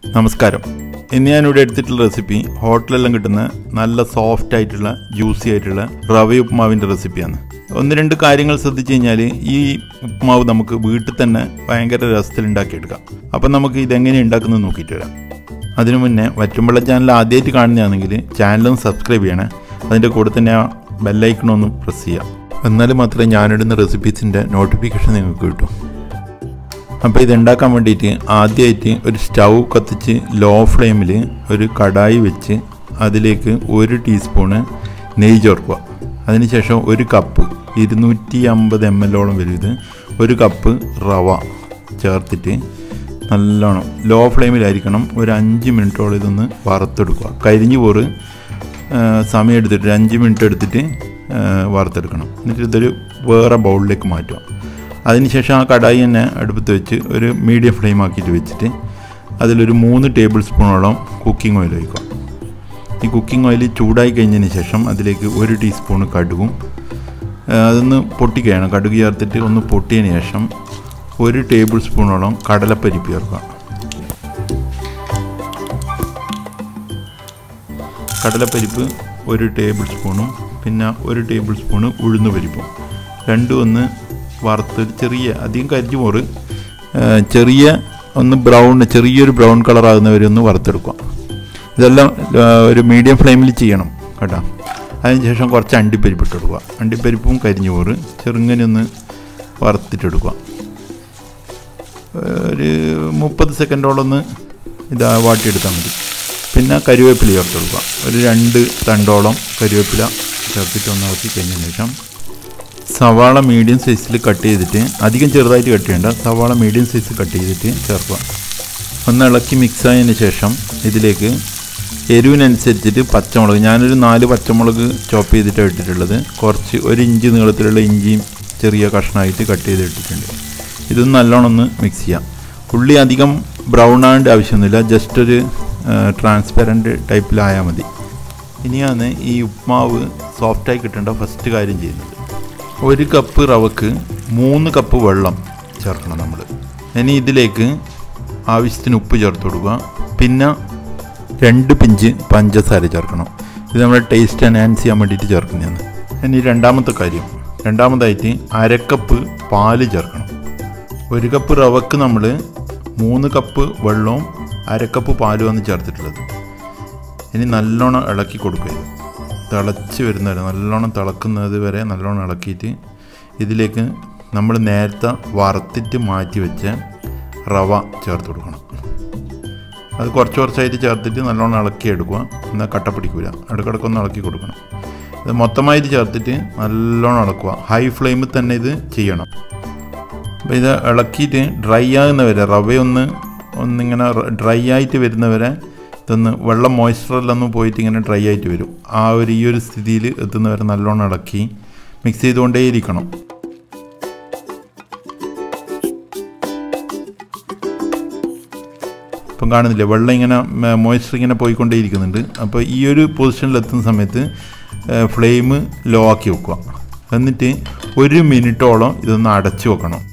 നമസ്കാരം ഇന്ന് ഞാനിവിടെ എടുത്തിട്ടുള്ള റെസിപ്പി ഹോട്ടലെല്ലാം കിട്ടുന്ന നല്ല സോഫ്റ്റ് ആയിട്ടുള്ള ജ്യൂസി ആയിട്ടുള്ള റവ ഉപ്മാവിൻ്റെ റെസിപ്പിയാണ് ഒന്ന് രണ്ട് കാര്യങ്ങൾ ശ്രദ്ധിച്ചു കഴിഞ്ഞാൽ ഈ ഉപ്മാവ് നമുക്ക് വീട്ടിൽ തന്നെ ഭയങ്കര രസത്തിൽ ഉണ്ടാക്കിയെടുക്കാം അപ്പം നമുക്ക് ഇതെങ്ങനെ ഉണ്ടാക്കുന്നത് നോക്കിയിട്ട് വരാം അതിനു മുന്നേ വറ്റുമ്പള്ള ചാനൽ ആദ്യമായിട്ട് കാണുന്നതാണെങ്കിൽ ചാനലൊന്ന് സബ്സ്ക്രൈബ് ചെയ്യണേ അതിൻ്റെ കൂടെ തന്നെ ആ ബെല്ലൈക്കണൊന്ന് പ്രസ് ചെയ്യാം എന്നാൽ മാത്രമേ ഞാനിടുന്ന റെസിപ്പീസിൻ്റെ നോട്ടിഫിക്കേഷൻ നിങ്ങൾക്ക് കിട്ടൂ അപ്പോൾ ഇതുണ്ടാക്കാൻ വേണ്ടിയിട്ട് ആദ്യമായിട്ട് ഒരു സ്റ്റൗ കത്തിച്ച് ലോ ഫ്ലെയിമിൽ ഒരു കടായി വെച്ച് അതിലേക്ക് ഒരു ടീസ്പൂണ് നെയ്യ് ചേർക്കുക അതിനുശേഷം ഒരു കപ്പ് ഇരുന്നൂറ്റി അമ്പത് എം എല്ലോളം വരും ഇത് ഒരു കപ്പ് റവ ചേർത്തിട്ട് നല്ലോണം ലോ ഫ്ലെയിമിലായിരിക്കണം ഒരു അഞ്ച് മിനിറ്റോളം ഇതൊന്ന് വറുത്തെടുക്കുക കരിഞ്ഞു പോറ് സമയം എടുത്തിട്ട് ഒരു അഞ്ച് മിനിറ്റ് എടുത്തിട്ട് വറുത്തെടുക്കണം എന്നിട്ട് ഇതൊരു വേറെ ബൗളിലേക്ക് മാറ്റുക അതിനുശേഷം ആ കടായി തന്നെ അടുപ്പത്ത് വെച്ച് ഒരു മീഡിയം ഫ്ലെയിം ആക്കിയിട്ട് വെച്ചിട്ട് അതിലൊരു മൂന്ന് ടേബിൾ സ്പൂണോളം കുക്കിംഗ് ഓയിൽ ഒഴിക്കുക ഈ കുക്കിംഗ് ഓയിൽ ചൂടായി കഴിഞ്ഞതിന് ശേഷം അതിലേക്ക് ഒരു ടീസ്പൂൺ കടുകും അതൊന്ന് പൊട്ടിക്കുകയാണ് കടുക് ചേർത്തിട്ട് ഒന്ന് പൊട്ടിയതിന് ശേഷം ഒരു ടേബിൾ സ്പൂണോളം കടലപ്പരിപ്പ് ചേർക്കുക കടലപ്പരിപ്പ് ഒരു ടേബിൾ സ്പൂണും പിന്നെ ഒരു ടേബിൾ സ്പൂണ് ഉഴുന്ന് പരിപ്പും രണ്ടും ഒന്ന് വറുത്ത് ചെറിയ അധികം കരിഞ്ഞുമോറ് ചെറിയ ഒന്ന് ബ്രൗൺ ചെറിയൊരു ബ്രൗൺ കളർ ആകുന്നവരെ ഒന്ന് വറുത്തെടുക്കുക ഇതെല്ലാം ഒരു മീഡിയം ഫ്ലെയിമിൽ ചെയ്യണം കേട്ടോ അതിനുശേഷം കുറച്ച് അണ്ടിപ്പരിപ്പ് ഇട്ട് കൊടുക്കുക അണ്ടിപ്പരിപ്പും കരിഞ്ഞുപോറ് ചെറുങ്ങനെ ഒന്ന് വറുത്തിട്ടെടുക്കുക ഒരു മുപ്പത് സെക്കൻഡോളം ഒന്ന് ഇതാ വാട്ടിയെടുത്താൽ മതി പിന്നെ കരിവേപ്പില ചേർത്ത് കൊടുക്കുക ഒരു രണ്ട് തണ്ടോളം കരിവേപ്പില ചേർത്തിട്ട് ഒന്ന് ഇളക്കി കഴിഞ്ഞതിന് ശേഷം സവാള മീഡിയം സൈസിൽ കട്ട് ചെയ്തിട്ട് അധികം ചെറുതായിട്ട് കട്ട് ചെയ്യേണ്ട സവാള മീഡിയം സൈസ് കട്ട് ചെയ്തിട്ട് ചേർക്കുക ഒന്ന് ഇളക്കി മിക്സ് ആയതിന് ശേഷം ഇതിലേക്ക് എരിവിനനുസരിച്ചിട്ട് പച്ചമുളക് ഞാനൊരു നാല് പച്ചമുളക് ചോപ്പ് ചെയ്തിട്ടാണ് ഇട്ടിട്ടുള്ളത് കുറച്ച് ഒരു ഇഞ്ച് നീളത്തിലുള്ള ഇഞ്ചിയും ചെറിയ കഷ്ണമായിട്ട് കട്ട് ചെയ്ത് ഇട്ടിട്ടുണ്ട് ഇതൊന്ന് നല്ലോണം ഒന്ന് മിക്സ് ചെയ്യാം ഉള്ളി അധികം ബ്രൗൺ ആവേണ്ട ആവശ്യമൊന്നുമില്ല ജസ്റ്റ് ഒരു ട്രാൻസ്പെറൻറ്റ് ടൈപ്പിലായാൽ മതി ഇനിയാണ് ഈ ഉപ്മാവ് സോഫ്റ്റായി കിട്ടേണ്ട ഫസ്റ്റ് കാര്യം ചെയ്യുന്നത് ഒരു കപ്പ് റവക്ക് മൂന്ന് കപ്പ് വെള്ളം ചേർക്കണം നമ്മൾ ഇനി ഇതിലേക്ക് ആവശ്യത്തിന് ഉപ്പ് ചേർത്ത് കൊടുക്കുക പിന്നെ രണ്ട് പിഞ്ച് പഞ്ചസാര ചേർക്കണം ഇത് നമ്മുടെ ടേസ്റ്റ് എൻഹാൻസ് ചെയ്യാൻ വേണ്ടിയിട്ട് ചേർക്കുന്നതാണ് ഇനി രണ്ടാമത്തെ കാര്യം രണ്ടാമതായിട്ട് അരക്കപ്പ് പാല് ചേർക്കണം ഒരു കപ്പ് റവക്ക് നമ്മൾ മൂന്ന് കപ്പ് വെള്ളവും അരക്കപ്പ് പാലുമാണ് ചേർത്തിട്ടുള്ളത് ഇനി നല്ലോണം ഇളക്കി കൊടുക്കുക തിളച്ച് വരുന്നവരെ നല്ലോണം തിളക്കുന്നത് വരെ നല്ലോണം ഇളക്കിയിട്ട് ഇതിലേക്ക് നമ്മൾ നേരത്തെ വറുത്തിട്ട് മാറ്റി വെച്ച റവ ചേർത്ത് കൊടുക്കണം അത് കുറച്ച് കുറച്ചായിട്ട് ചേർത്തിട്ട് നല്ലോണം ഇളക്കി എടുക്കുക എന്നാൽ കട്ട പിടിക്കില്ല ഇടക്കിടക്കൊന്ന് ഇളക്കി കൊടുക്കണം ഇത് മൊത്തമായിട്ട് ചേർത്തിട്ട് നല്ലോണം ഇളക്കുക ഹൈ ഫ്ലെയിമിൽ തന്നെ ഇത് ചെയ്യണം അപ്പോൾ ഇത് ഇളക്കിയിട്ട് ഡ്രൈ ആകുന്നവരെ റവയൊന്ന് ഒന്നിങ്ങനെ ഡ്രൈ ആയിട്ട് വരുന്നവരെ ഇതൊന്ന് വെള്ളം മോയ്സ്ചറെല്ലാം പോയിട്ട് ഇങ്ങനെ ഡ്രൈ ആയിട്ട് വരും ആ ഒരു ഈ ഒരു സ്ഥിതിയിൽ എത്തുന്നവരെ നല്ലോണം ഇളക്കി മിക്സ് ചെയ്തുകൊണ്ടേയിരിക്കണം ഇപ്പം കാണുന്നില്ലേ വെള്ളം ഇങ്ങനെ മോയ്സ്ചർ ഇങ്ങനെ പോയിക്കൊണ്ടേയിരിക്കുന്നുണ്ട് അപ്പോൾ ഈ ഒരു പൊസിഷനിൽ എത്തുന്ന സമയത്ത് ഫ്ലെയിം ലോ ആക്കി വെക്കുക എന്നിട്ട് ഒരു മിനിറ്റോളം ഇതൊന്ന് അടച്ചു വെക്കണം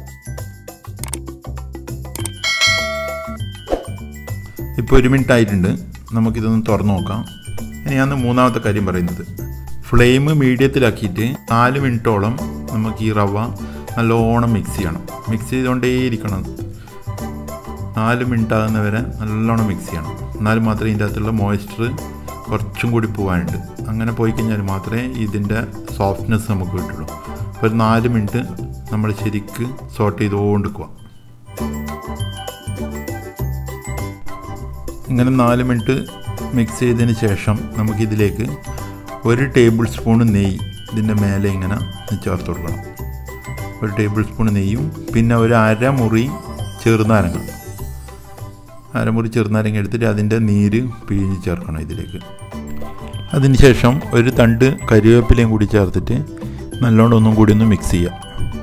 ഇപ്പോൾ ഒരു മിനിറ്റ് ആയിട്ടുണ്ട് നമുക്കിതൊന്ന് തുറന്നു നോക്കാം ഇനിയാണ് മൂന്നാമത്തെ കാര്യം പറയുന്നത് ഫ്ലെയിം മീഡിയത്തിലാക്കിയിട്ട് നാല് മിനിറ്റോളം നമുക്ക് ഈ റവ നല്ലോണം മിക്സ് ചെയ്യണം മിക്സ് ചെയ്തുകൊണ്ടേയിരിക്കണം നാല് മിനിറ്റ് ആകുന്നവരെ നല്ലോണം മിക്സ് ചെയ്യണം എന്നാൽ മാത്രമേ ഇതിൻ്റെ അകത്തുള്ള മോയ്സ്ചർ കുറച്ചും കൂടി പോകാനുണ്ട് അങ്ങനെ പോയി കഴിഞ്ഞാൽ മാത്രമേ ഇതിൻ്റെ സോഫ്റ്റ്നെസ് നമുക്ക് കിട്ടുള്ളൂ അപ്പോൾ ഒരു നാല് മിനിറ്റ് നമ്മൾ ശരിക്ക് സോട്ട് ചെയ്തുകൊണ്ടിരിക്കുക ഇങ്ങനെ നാല് മിനിറ്റ് മിക്സ് ചെയ്തതിന് ശേഷം നമുക്കിതിലേക്ക് ഒരു ടേബിൾ സ്പൂൺ നെയ്യ് ഇതിൻ്റെ മേലെ ഇങ്ങനെ ചേർത്ത് കൊടുക്കണം ഒരു ടേബിൾ സ്പൂൺ നെയ്യും പിന്നെ ഒരു അരമുറി ചെറുനാരങ്ങ അരമുറി ചെറുനാരങ്ങ എടുത്തിട്ട് അതിൻ്റെ നീര് പിഴിഞ്ഞ് ചേർക്കണം ഇതിലേക്ക് അതിനുശേഷം ഒരു തണ്ട് കരിവേപ്പിലയും കൂടി ചേർത്തിട്ട് നല്ലോണം ഒന്നും കൂടി ഒന്ന് മിക്സ് ചെയ്യാം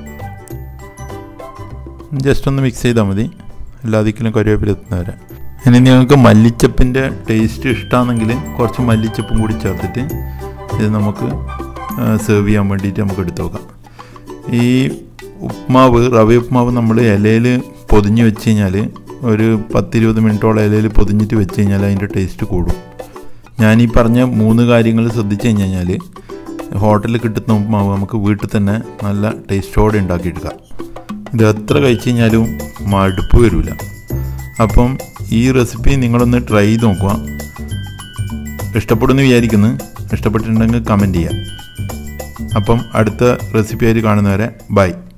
ജസ്റ്റ് ഒന്ന് മിക്സ് ചെയ്താൽ മതി എല്ലാതിക്കലും കരിവേപ്പില എത്തുന്നവരെ ഇനി നിങ്ങൾക്ക് മല്ലിച്ചപ്പിൻ്റെ ടേസ്റ്റ് ഇഷ്ടമാണെങ്കിൽ കുറച്ച് മല്ലിച്ചപ്പും കൂടി ചേർത്തിട്ട് ഇത് നമുക്ക് സെർവ് ചെയ്യാൻ വേണ്ടിയിട്ട് നമുക്ക് എടുത്തു നോക്കാം ഈ ഉപ്മാവ് റവ ഉപ്മാവ് നമ്മൾ ഇലയിൽ പൊതിഞ്ഞ് വെച്ച് കഴിഞ്ഞാൽ ഒരു പത്തിരുപത് മിനിറ്റോളം ഇലയിൽ പൊതിഞ്ഞിട്ട് വെച്ച് കഴിഞ്ഞാൽ അതിൻ്റെ ടേസ്റ്റ് കൂടും ഞാൻ ഈ പറഞ്ഞ മൂന്ന് കാര്യങ്ങൾ ശ്രദ്ധിച്ചു കഴിഞ്ഞ് കഴിഞ്ഞാൽ ഹോട്ടലിൽ കിട്ടുന്ന ഉപ്പുമാവ് നമുക്ക് വീട്ടിൽ തന്നെ നല്ല ടേസ്റ്റോടെ ഉണ്ടാക്കിയെടുക്കാം ഇത് എത്ര കഴിച്ച് കഴിഞ്ഞാലും മടുപ്പ് വരില്ല അപ്പം ഈ റെസിപ്പി നിങ്ങളൊന്ന് ട്രൈ ചെയ്ത് നോക്കുക ഇഷ്ടപ്പെടുന്നു വിചാരിക്കുന്നു ഇഷ്ടപ്പെട്ടിട്ടുണ്ടെങ്കിൽ കമൻറ്റ് ചെയ്യാം അപ്പം അടുത്ത റെസിപ്പി ആയിട്ട് കാണുന്നവരെ ബൈ